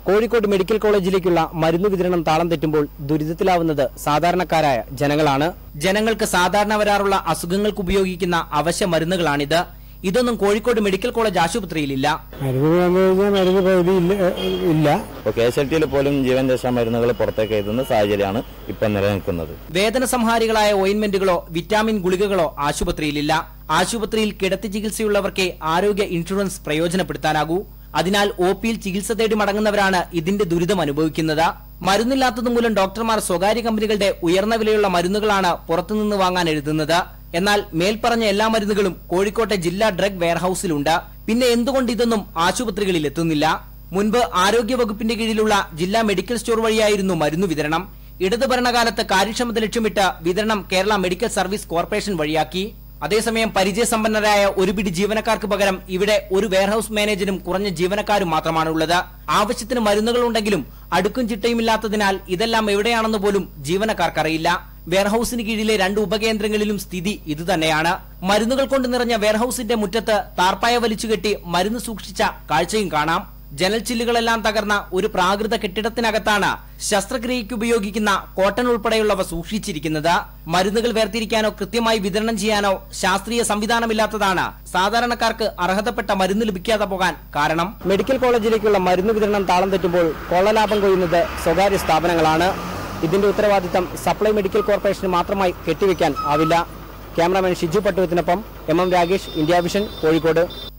Kozhikode medical കോളേജിലേക്കുള്ള മരുന്ന് വിതരണം താളം തെറ്റുമ്പോൾ ദുരിതത്തിലാവുന്നത് സാധാരണക്കാരായ ജനങ്ങളാണ് ജനങ്ങൾക്ക് സാധാരണ വരാറുള്ള അസുഖങ്ങൾക്ക് ഉപയോഗിക്കുന്ന അവശ്യ മരുന്നുകളാണിത് ഇതൊന്നും കോഴിക്കോട് മെഡിക്കൽ കോളേജ് ആശുപത്രിയിലില്ല മരുന്ന് വന്നു കഴിഞ്ഞാൽ മരുന്ന് പകുതി ഇല്ല ഇല്ല ഇപ്പോൾ കെ എസ് എൽ ടിയിൽ പോലും ജീവൻ രക്ഷാ മരുന്നുകൾ പുറത്തേക്ക് എഴുതുന്ന സാഹചര്യമാണ് ഇപ്പം നിലനിൽക്കുന്നത് വേദന സംഹാരികളായ ഓയിന്റ്മെന്റുകളോ വിറ്റാമിൻ ഗുളികകളോ ആശുപത്രിയിലില്ല ആശുപത്രിയിൽ കിടത്തി ചികിത്സയുള്ളവർക്കേ ആരോഗ്യ ഇൻഷുറൻസ് പ്രയോജനപ്പെടുത്താനാകൂ അതിനാൽ ഒ പിയിൽ ചികിത്സ തേടി മടങ്ങുന്നവരാണ് ഇതിന്റെ ദുരിതം അനുഭവിക്കുന്നത് മരുന്നില്ലാത്തതുമൂലം ഡോക്ടർമാർ സ്വകാര്യ കമ്പനികളുടെ ഉയർന്ന വിലയുള്ള മരുന്നുകളാണ് പുറത്തുനിന്ന് വാങ്ങാൻ എഴുതുന്നത് എന്നാൽ മേൽപ്പറഞ്ഞ എല്ലാ മരുന്നുകളും കോഴിക്കോട്ടെ ജില്ലാ ഡ്രഗ് വെയർഹൌസിലുണ്ട് പിന്നെ എന്തുകൊണ്ട് ഇതൊന്നും ആശുപത്രികളിൽ എത്തുന്നില്ല മുൻപ് ആരോഗ്യ വകുപ്പിന്റെ കീഴിലുള്ള ജില്ലാ മെഡിക്കൽ സ്റ്റോർ വഴിയായിരുന്നു മരുന്നു വിതരണം ഇടതു ഭരണകാലത്ത് കാര്യക്ഷമത ലക്ഷ്യമിട്ട് വിതരണം കേരള മെഡിക്കൽ സർവീസ് കോർപ്പറേഷൻ വഴിയാക്കി അതേസമയം പരിചയസമ്പന്നരായ ഒരു പിടി ജീവനക്കാർക്ക് പകരം ഇവിടെ ഒരു വെയർഹൌസ് മാനേജരും കുറഞ്ഞ ജീവനക്കാരും മാത്രമാണ് ഉള്ളത് ആവശ്യത്തിന് മരുന്നുകൾ ഉണ്ടെങ്കിലും അടുക്കും ചിട്ടയുമില്ലാത്തതിനാൽ ഇതെല്ലാം എവിടെയാണെന്ന് പോലും ജീവനക്കാർക്കറിയില്ല വെയർഹൌസിന് കീഴിലെ രണ്ട് ഉപകേന്ദ്രങ്ങളിലും സ്ഥിതി ഇതുതന്നെയാണ് മരുന്നുകൾ കൊണ്ട് നിറഞ്ഞ വെയർഹൌസിന്റെ മുറ്റത്ത് താർപ്പായ വലിച്ചുകെട്ടി മരുന്ന് സൂക്ഷിച്ച കാഴ്ചയും കാണാം ജനൽ ചില്ലുകളെല്ലാം തകർന്ന ഒരു പ്രാകൃത കെട്ടിടത്തിനകത്താണ് ശസ്ത്രക്രിയയ്ക്ക് ഉപയോഗിക്കുന്ന കോട്ടൺ ഉൾപ്പെടെയുള്ളവ സൂക്ഷിച്ചിരിക്കുന്നത് മരുന്നുകൾ വേർതിരിക്കാനോ കൃത്യമായി വിതരണം ചെയ്യാനോ ശാസ്ത്രീയ സംവിധാനമില്ലാത്തതാണ് സാധാരണക്കാർക്ക് അർഹതപ്പെട്ട മരുന്ന് ലഭിക്കാതെ പോകാൻ കാരണം മെഡിക്കൽ കോളേജിലേക്കുള്ള മരുന്ന് വിതരണം താളം തെറ്റുമ്പോൾ കൊള്ളലാഭം കൊയ്യുന്നത് സ്വകാര്യ സ്ഥാപനങ്ങളാണ് ഇതിന്റെ ഉത്തരവാദിത്തം സപ്ലൈ മെഡിക്കൽ കോർപ്പറേഷന് മാത്രമായി കെട്ടിവെക്കാൻ ആവില്ല ക്യാമറാമാൻ ഷിജു പട്ടുവത്തിനൊപ്പം M M Ragesh India vision Kozhikode